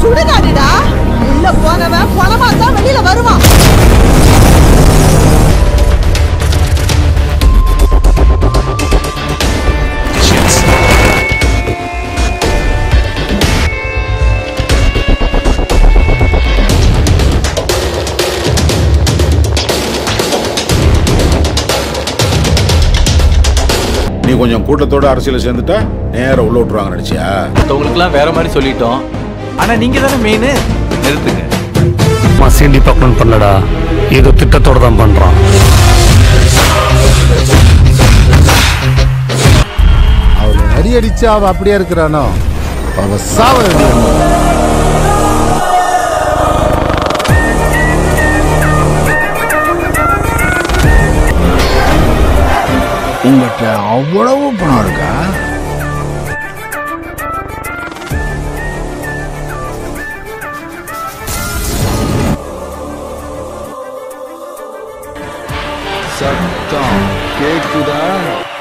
சுடுகாடுடா உள்ள போனவன் பணமா தான் வெளியில வருவான் நீ கொஞ்சம் கூட்டத்தோட அரசியல சேர்ந்துட்டா நேரா உள்ள விட்டுருவாங்க நினைச்சியா மற்றவங்களுக்குலாம் வேற மாதிரி சொல்லிட்டோம் ஆனா நீங்க தானே மெயின் நிறுத்துங்க அம்மா சீண்டி பார்க்கணும்னு பண்ணலடா ஏதோ திட்டத்தோட தான் பண்றான் அவளை அடி அடிச்சு அவ அப்படியே இருக்கிறானோ அவ சாவ வேண்டியவன். உங்ககிட்ட அவ்வளவு பணம் இருக்கா சத்தம் கேக்குதா